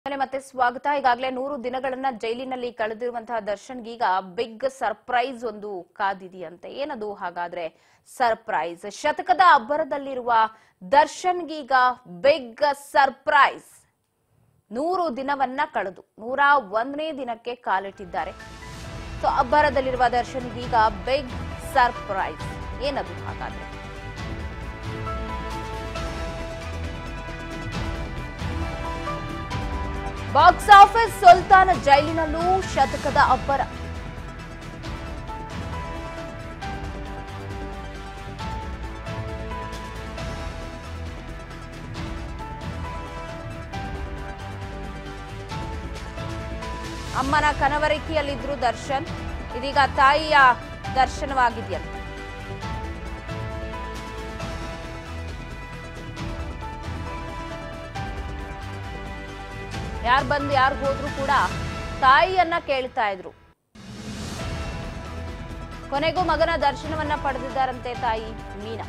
ಮನೆ ಮತ್ತೆ ಸ್ವಾಗತ ಈಗಾಗಲೇ ನೂರು ದಿನಗಳನ್ನ ಜೈಲಿನಲ್ಲಿ ಕಳೆದಿರುವಂತಹ ದರ್ಶನ್ಗೀಗ ಬಿಗ್ ಸರ್ಪ್ರೈಸ್ ಒಂದು ಕಾದಿದೆಯಂತೆ ಏನದು ಹಾಗಾದ್ರೆ ಸರ್ಪ್ರೈಸ್ ಶತಕದ ಅಬ್ಬರದಲ್ಲಿರುವ ದರ್ಶನ್ಗೀಗ ಬಿಗ್ ಸರ್ಪ್ರೈಸ್ ನೂರು ದಿನವನ್ನ ಕಳೆದು ನೂರ ಒಂದನೇ ದಿನಕ್ಕೆ ಕಾಲಿಟ್ಟಿದ್ದಾರೆ ಸೊ ಅಬ್ಬರದಲ್ಲಿರುವ ದರ್ಶನ್ಗೀಗ ಬಿಗ್ ಸರ್ಪ್ರೈಸ್ ಏನದು ಹಾಗಾದ್ರೆ ಬಾಕ್ಸ್ ಆಫೀಸ್ ಸುಲ್ತಾನ್ ಜೈಲಿನಲ್ಲೂ ಶತಕದ ಅಬ್ಬರ ಅಮ್ಮನ ಕನವರಿಕೆಯಲ್ಲಿದ್ರು ದರ್ಶನ್ ಇದೀಗ ತಾಯಿಯ ದರ್ಶನವಾಗಿದೆಯಂತೆ ಯಾರು ಬಂದು ಯಾರು ಹೋದ್ರು ಕೂಡ ತಾಯಿಯನ್ನ ಕೇಳ್ತಾ ಇದ್ರು ಕೊನೆಗೂ ಮಗನ ದರ್ಶನವನ್ನ ಪಡೆದಿದ್ದಾರಂತೆ ತಾಯಿ ಮೀನಾ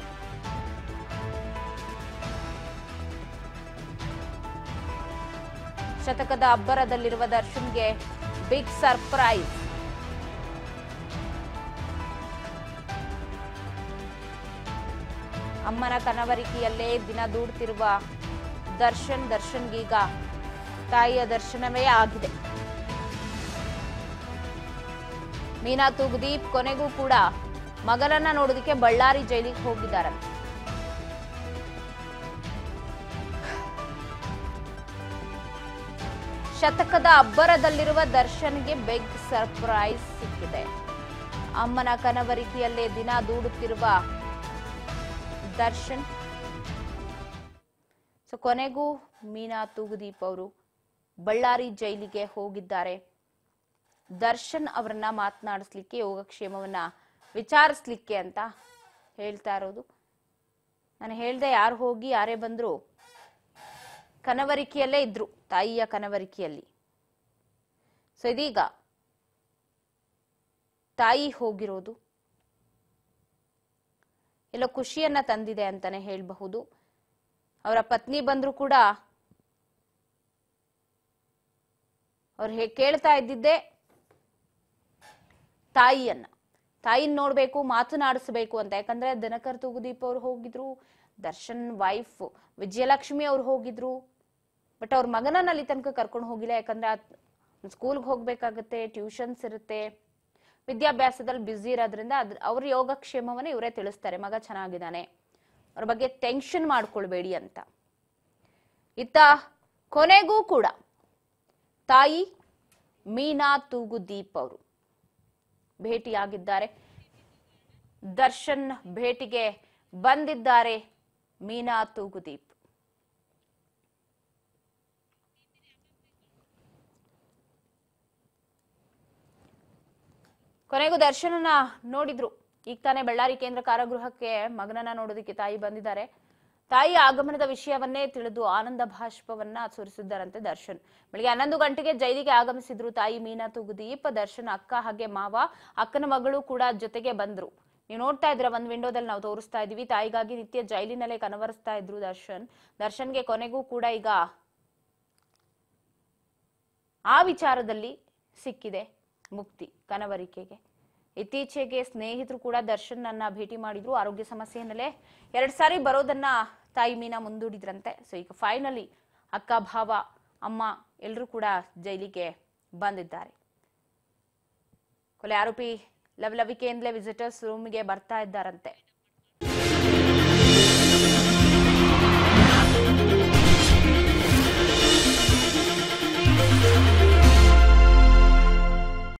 ಶತಕದ ಅಬ್ಬರದಲ್ಲಿರುವ ದರ್ಶನ್ಗೆ ಬಿಗ್ ಸರ್ಪ್ರೈಸ್ ಅಮ್ಮನ ಕನವರಿಕೆಯಲ್ಲೇ ದಿನ ದೂಡ್ತಿರುವ ದರ್ಶನ್ ದರ್ಶನ್ಗೀಗ ತಾಯಿಯ ದರ್ಶನವೇ ಆಗಿದೆ ಮೀನಾ ತೂಗುದೀಪ್ ಕೊನೆಗೂ ಕೂಡ ಮಗನನ್ನ ನೋಡೋದಕ್ಕೆ ಬಳ್ಳಾರಿ ಜೈಲಿಗೆ ಹೋಗಿದ್ದಾರಂತೆ ಶತಕದ ಅಬ್ಬರದಲ್ಲಿರುವ ದರ್ಶನ್ಗೆ ಬಿಗ್ ಸರ್ಪ್ರೈಸ್ ಸಿಕ್ಕಿದೆ ಅಮ್ಮನ ಕನವರಿಕೆಯಲ್ಲೇ ದಿನ ದೂಡುತ್ತಿರುವ ದರ್ಶನ್ ಸೊ ಕೊನೆಗೂ ಮೀನಾ ತೂಗುದೀಪ್ ಅವರು ಬಳ್ಳಾರಿ ಜೈಲಿಗೆ ಹೋಗಿದ್ದಾರೆ ದರ್ಶನ್ ಅವರನ್ನ ಮಾತನಾಡಿಸ್ಲಿಕ್ಕೆ ಯೋಗಕ್ಷೇಮವನ್ನ ವಿಚಾರಿಸ್ಲಿಕ್ಕೆ ಅಂತ ಹೇಳ್ತಾ ಇರೋದು ನಾನು ಹೇಳ್ದೆ ಯಾರು ಹೋಗಿ ಯಾರೇ ಬಂದ್ರು ಕನವರಿಕೆಯಲ್ಲೇ ಇದ್ರು ತಾಯಿಯ ಕನವರಿಕೆಯಲ್ಲಿ ಸೊ ಇದೀಗ ತಾಯಿ ಹೋಗಿರೋದು ಎಲ್ಲೋ ಖುಷಿಯನ್ನ ತಂದಿದೆ ಅಂತಾನೆ ಹೇಳಬಹುದು ಅವರ ಪತ್ನಿ ಬಂದ್ರು ಕೂಡ ಅವ್ರು ಹೇ ಕೇಳ್ತಾ ಇದ್ದಿದ್ದೆ ತಾಯಿಯನ್ನ ತಾಯಿನ ನೋಡ್ಬೇಕು ಮಾತನಾಡಿಸ್ಬೇಕು ಅಂತ ಯಾಕಂದ್ರೆ ದಿನಕರ್ ತೂಗುದೀಪ್ ಅವ್ರು ಹೋಗಿದ್ರು ದರ್ಶನ್ ವೈಫ್ ವಿಜಯಲಕ್ಷ್ಮಿ ಅವ್ರು ಹೋಗಿದ್ರು ಬಟ್ ಅವ್ರ ಮಗನನ್ನ ಅಲ್ಲಿ ತನಕ ಕರ್ಕೊಂಡು ಹೋಗಿಲ್ಲ ಯಾಕಂದ್ರೆ ಸ್ಕೂಲ್ಗೆ ಹೋಗ್ಬೇಕಾಗತ್ತೆ ಟ್ಯೂಷನ್ಸ್ ಇರುತ್ತೆ ವಿದ್ಯಾಭ್ಯಾಸದಲ್ಲಿ ಬ್ಯುಸಿ ಇರೋದ್ರಿಂದ ಅದ್ ಅವ್ರ ಯೋಗಕ್ಷೇಮವನ್ನ ಇವರೇ ತಿಳಿಸ್ತಾರೆ ಮಗ ಚೆನ್ನಾಗಿದ್ದಾನೆ ಅವ್ರ ಬಗ್ಗೆ ಟೆನ್ಷನ್ ಮಾಡ್ಕೊಳ್ಬೇಡಿ ಅಂತ ಇತ್ತ ಕೊನೆಗೂ ಕೂಡ ತಾಯಿ ಮೀನಾ ತೂಗುದೀಪ್ ಅವರು ಭೇಟಿಯಾಗಿದ್ದಾರೆ ದರ್ಶನ್ ಭೇಟಿಗೆ ಬಂದಿದ್ದಾರೆ ಮೀನಾ ತೂಗುದೀಪ್ ಕೊನೆಗೂ ದರ್ಶನನ ನೋಡಿದ್ರು ಈಗ ತಾನೇ ಬಳ್ಳಾರಿ ಕೇಂದ್ರ ಕಾರಾಗೃಹಕ್ಕೆ ಮಗನನ್ನ ನೋಡೋದಕ್ಕೆ ತಾಯಿ ಬಂದಿದ್ದಾರೆ ತಾಯಿ ಆಗಮನದ ವಿಷಯವನ್ನೇ ತಿಳಿದು ಆನಂದ ಭಾಷ್ಪವನ್ನ ಸುರಿಸಿದ್ದಾರಂತೆ ದರ್ಶನ್ ಬೆಳಿಗ್ಗೆ ಹನ್ನೊಂದು ಗಂಟೆಗೆ ಜೈಲಿಗೆ ಆಗಮಿಸಿದ್ರು ತಾಯಿ ಮೀನಾ ತೂಗುದೀಪ್ ದರ್ಶನ್ ಅಕ್ಕ ಹಾಗೆ ಮಾವ ಅಕ್ಕನ ಮಗಳು ಕೂಡ ಜೊತೆಗೆ ಬಂದ್ರು ನೀವು ನೋಡ್ತಾ ಇದ್ರ ಒಂದ್ ವಿಂಡೋದಲ್ಲಿ ನಾವು ತೋರಿಸ್ತಾ ಇದೀವಿ ತಾಯಿಗಾಗಿ ನಿತ್ಯ ಜೈಲಿನಲ್ಲೇ ಕನವರಿಸ್ತಾ ಇದ್ರು ದರ್ಶನ್ ದರ್ಶನ್ಗೆ ಕೊನೆಗೂ ಕೂಡ ಈಗ ಆ ವಿಚಾರದಲ್ಲಿ ಸಿಕ್ಕಿದೆ ಮುಕ್ತಿ ಕನವರಿಕೆಗೆ ಇತ್ತೀಚೆಗೆ ಸ್ನೇಹಿತರು ಕೂಡ ದರ್ಶನ್ ನನ್ನ ಭೇಟಿ ಮಾಡಿದ್ರು ಆರೋಗ್ಯ ಸಮಸ್ಯೆ ಹಿನ್ನೆಲೆ ಎರಡ್ ಸಾರಿ ಬರೋದನ್ನ ತಾಯಿ ಮೀನಾ ಮುಂದೂಡಿದ್ರಂತೆ ಸೊ ಈಗ ಫೈನಲಿ ಅಕ್ಕ ಭಾವ ಅಮ್ಮ ಎಲ್ಲರೂ ಕೂಡ ಜೈಲಿಗೆ ಬಂದಿದ್ದಾರೆ ಕೊಲೆ ಆರೋಪಿ ಲವಲವಿಕೆಯಿಂದಲೇ ವಿಸಿಟರ್ಸ್ ರೂಮ್ಗೆ ಬರ್ತಾ ಇದ್ದಾರಂತೆ